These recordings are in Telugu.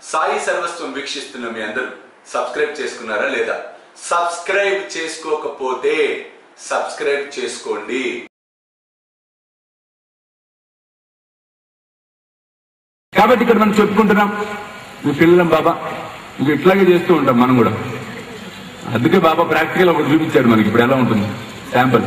సాయి సర్వస్వం వీక్షిస్తున్న మీ అందరూ సబ్స్క్రైబ్ చేసుకున్నారా లేదా సబ్స్క్రైబ్ చేసుకోకపోతే సబ్స్క్రైబ్ చేసుకోండి కాబట్టి ఇక్కడ మనం చెప్పుకుంటున్నాం మీ పిల్లలం బాబా ఇంక ఇట్లాగే చేస్తూ ఉంటాం మనం కూడా అందుకే బాబా ప్రాక్టికల్ ఒకటి చూపించాడు మనకి ఇప్పుడు ఎలా ఉంటుంది శాంపుల్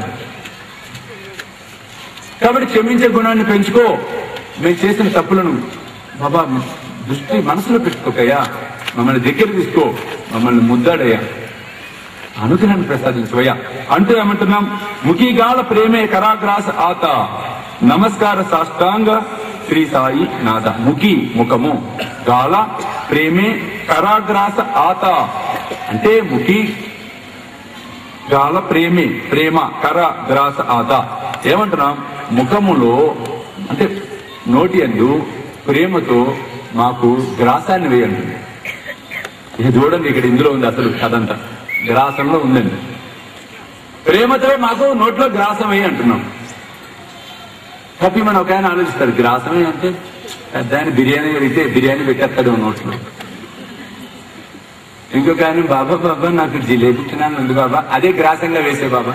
కాబట్టి క్షమించే గుణాన్ని పెంచుకో మేము చేసిన తప్పులను బాబా దృష్టి మనసులో పెట్టుకోకయ్యా మమ్మల్ని దగ్గర తీసుకో మమ్మల్ని ముద్దాడయ్యా అనుగ్రహాన్ని ప్రసాదించవయ్యా అంటూ ఏమంటున్నాం ముఖీగాల ప్రేమే కరాగ్రాస ఆత నమస్కార సాష్టాంగ శ్రీ సాయి నాథ ముఖి ముఖము గాల ప్రేమే కరాగ్రాస ఆత అంటే ముఖి గాల ప్రేమే ప్రేమ కర గ్రాస ఆత ఏమంటున్నాం ముఖములో అంటే నోటి అందు ప్రేమతో మాకు గ్రాసాన్ని వేయండి ఇది చూడండి ఇక్కడ ఇందులో ఉంది అసలు కథంతా గ్రాసంలో ఉందండి ప్రేమతో మాకు నోట్లో గ్రాసం వేయి అంటున్నాం కాబట్టి మనం ఒక ఆయన ఆలోచిస్తారు గ్రాసమే అంటే పెద్ద ఆయన బిర్యానీ అడిగితే బిర్యానీ పెట్టేస్తాడు నోట్లో ఇంకొక ఆయన బాబా బాబా నాకు జిలేబీ తినాలని ఉంది బాబా అదే గ్రాసంగా వేసే బాబా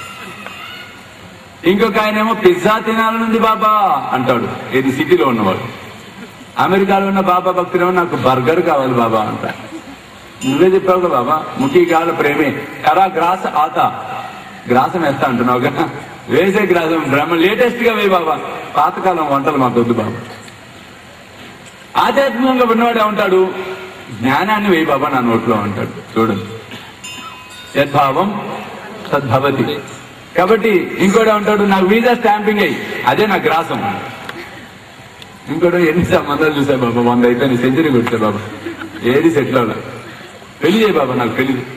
ఇంకొక ఆయన ఏమో పిజ్జా తినాలని ఉంది బాబా అంటాడు ఇది సిటీలో ఉన్నవాడు అమెరికాలో ఉన్న బాబా భక్తులేమో నాకు బర్గర్ కావాలి బాబా అంటాడు నువ్వే చెప్పావు కదా బాబా ముఖీ కాల ప్రేమే కరా గ్రాస ఆత గ్రాసం వేస్తా అంటున్నావు కదా వేసే గ్రాసం బ్రహ్మ లేటెస్ట్ గా వేయి బాబా పాతకాలం వంటలు మాకు వద్దు బాబా ఆధ్యాత్మికంగా ఉన్నవాడు ఉంటాడు జ్ఞానాన్ని వేయి బాబా నా నోట్లో అంటాడు చూడండి యద్భావం సద్భవతి కాబట్టి ఇంకోటి ఉంటాడు నాకు వీసా స్టాంపింగ్ అయ్యి అదే నా గ్రాసం ఇంకోటి ఎన్ని సంబంధాలు చూసా బాబా వంద అయితే సెంచరీ కొట్టే బాబా ఏది సెటిల్ అవ్వలే పెళ్లి చేయి బాబా నాకు పెళ్లి చేయి.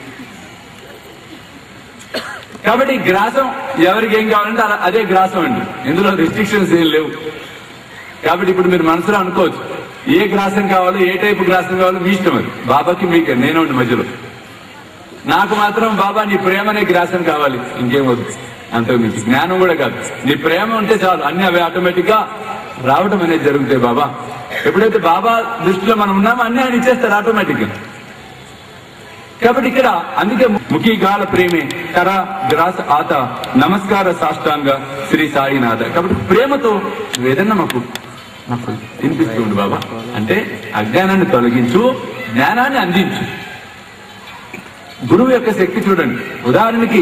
కాబట్టి గ్రాసం ఎవరికి ఏం కావాలంటే అలా- అదే గ్రాసం అండి ఇందులో రిస్ట్రిక్షన్స్ ఏం లేవు కాబట్టి ఇప్పుడు మీరు మనసులో అనుకోవచ్చు ఏ గ్రాసం కావాలో ఏ టైపు గ్రాసం కావాలో మీ ఇష్టం అది బాబాకి మీకు నేను ఉండి మధ్యలో నాకు మాత్రం బాబా నీ ప్రేమనే గ్రాసం కావాలి ఇంకేం వద్దు అంతకు మించి జ్ఞానం కూడా కాదు నీ ప్రేమ ఉంటే చాలు అన్ని అవి ఆటోమేటిక్ గా రావడం అనేది జరుగుతాయి బాబా ఎప్పుడైతే బాబా దృష్టిలో మనం ఉన్నామో అన్ని ఆయన ఇచ్చేస్తారు ఆటోమేటిక్ గా కాబట్టి ఇక్కడ అందుకే ముఖీ గాల ప్రేమే కర గ్రాస ఆత నమస్కార సాష్టాంగ శ్రీ సాయినాథ కాబట్టి ప్రేమతో నువ్వు ఏదన్నా మాకు మాకు తినిపిస్తుంది బాబా అంటే అజ్ఞానాన్ని తొలగించు జ్ఞానాన్ని అందించు గురువు యొక్క శక్తి చూడండి ఉదాహరణకి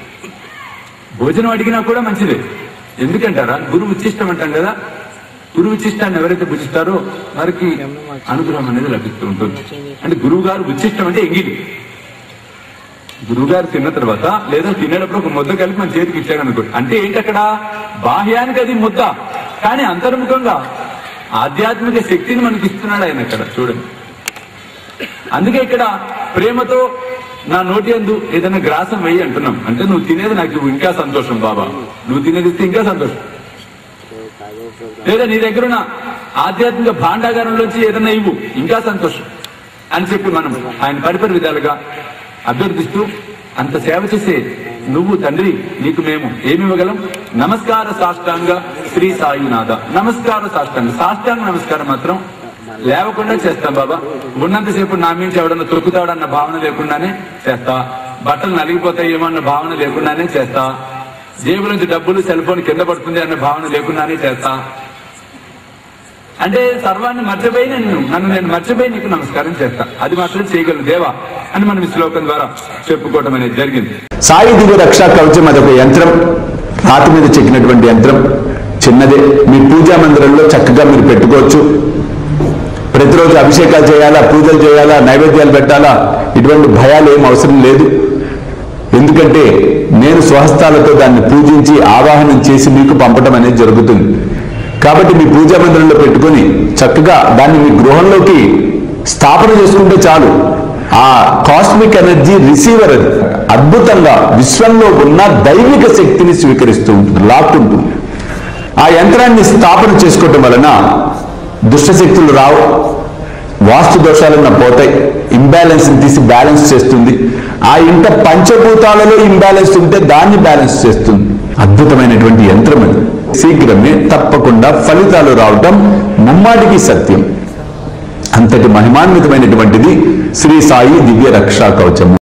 భోజనం అడిగినా కూడా మంచిదే ఎందుకంటారా గురువు ఉచ్చిష్టం అంటాం కదా గురువు ఉచ్చిష్టాన్ని ఎవరైతే భుజిస్తారో వారికి అనుగ్రహం అనేది లభిస్తూ ఉంటుంది అంటే గురువు గారు ఉచ్చిష్టం అంటే ఎంగిలి గురువు గారు తిన్న తర్వాత లేదా తినేటప్పుడు ఒక ముద్ద కలిపి మన చేతికి ఇచ్చాడు అనుకోండి అంటే ఏంటి అక్కడ బాహ్యానికి అది ముద్ద కానీ అంతర్ముఖంగా ఆధ్యాత్మిక శక్తిని మనకి ఇస్తున్నాడు ఆయన అక్కడ చూడండి అందుకే ఇక్కడ ప్రేమతో నా నోటి అందు ఏదైనా గ్రాసం వెయ్యి అంటున్నాం అంటే నువ్వు తినేది నాకు ఇవ్వు, ఇంకా సంతోషం బాబా నువ్వు తినేది ఇస్తే ఇంకా సంతోషం లేదా నీ దగ్గర ఉన్న ఆధ్యాత్మిక భాండాగారంలోంచి ఏదైనా ఇవ్వు ఇంకా సంతోషం అని చెప్పి మనం ఆయన పరిపరి విధాలుగా అభ్యర్థిస్తూ అంత సేవ చేసే నువ్వు తండ్రి నీకు మేము ఏమి ఇవ్వగలం నమస్కార సాష్టాంగ శ్రీ సాయినాథ నమస్కార సాష్టాంగ సాష్టాంగ నమస్కారం మాత్రం లేవకుండా చేస్తాం బాబా ఉన్నంతసేపు నా మీద ఎవడన్నా తొక్కుతాడన్న భావన లేకుండానే చేస్తా బట్టలు నలిగిపోతాయేమో అన్న భావన లేకుండానే చేస్తా జేబు నుంచి డబ్బులు సెల్ ఫోన్ కింద పడుతుంది అన్న భావన లేకుండానే చేస్తా అంటే సర్వాన్ని మర్చిపోయి నేను నన్ను నేను మర్చిపోయి నీకు నమస్కారం చేస్తా అది మాత్రం చేయగలను దేవా అని మనం ఈ శ్లోకం ద్వారా చెప్పుకోవడం అనేది జరిగింది సాయి దివ్య రక్షా కవచం అదొక యంత్రం రాతి మీద చెక్కినటువంటి యంత్రం చిన్నదే మీ పూజా మందిరంలో చక్కగా మీరు పెట్టుకోవచ్చు ప్రతిరోజు అభిషేకాలు చేయాలా పూజలు చేయాలా నైవేద్యాలు పెట్టాలా ఇటువంటి భయాలు ఏం అవసరం లేదు ఎందుకంటే నేను స్వహస్తాలతో దాన్ని పూజించి ఆవాహనం చేసి మీకు పంపడం అనేది జరుగుతుంది కాబట్టి మీ పూజా మందిరంలో పెట్టుకొని చక్కగా దాన్ని మీ గృహంలోకి స్థాపన చేసుకుంటే చాలు ఆ కాస్మిక్ ఎనర్జీ రిసీవర్ అది అద్భుతంగా విశ్వంలో ఉన్న దైవిక శక్తిని స్వీకరిస్తూ ఉంటుంది లాక్కుంటుంది ఆ యంత్రాన్ని స్థాపన చేసుకోవటం వలన దుష్టశక్తులు రావు వాస్తు దోషాలన్న పోతాయి ఇంబ్యాలెన్స్ తీసి బ్యాలెన్స్ చేస్తుంది ఆ ఇంట పంచభూతాలలో ఇంబ్యాలెన్స్ ఉంటే దాన్ని బ్యాలెన్స్ చేస్తుంది అద్భుతమైనటువంటి యంత్రం అది శీఘ్రమే తప్పకుండా ఫలితాలు రావటం ముమ్మాటికి సత్యం అంతటి మహిమాన్వితమైనటువంటిది శ్రీ సాయి దివ్య రక్షా కవచము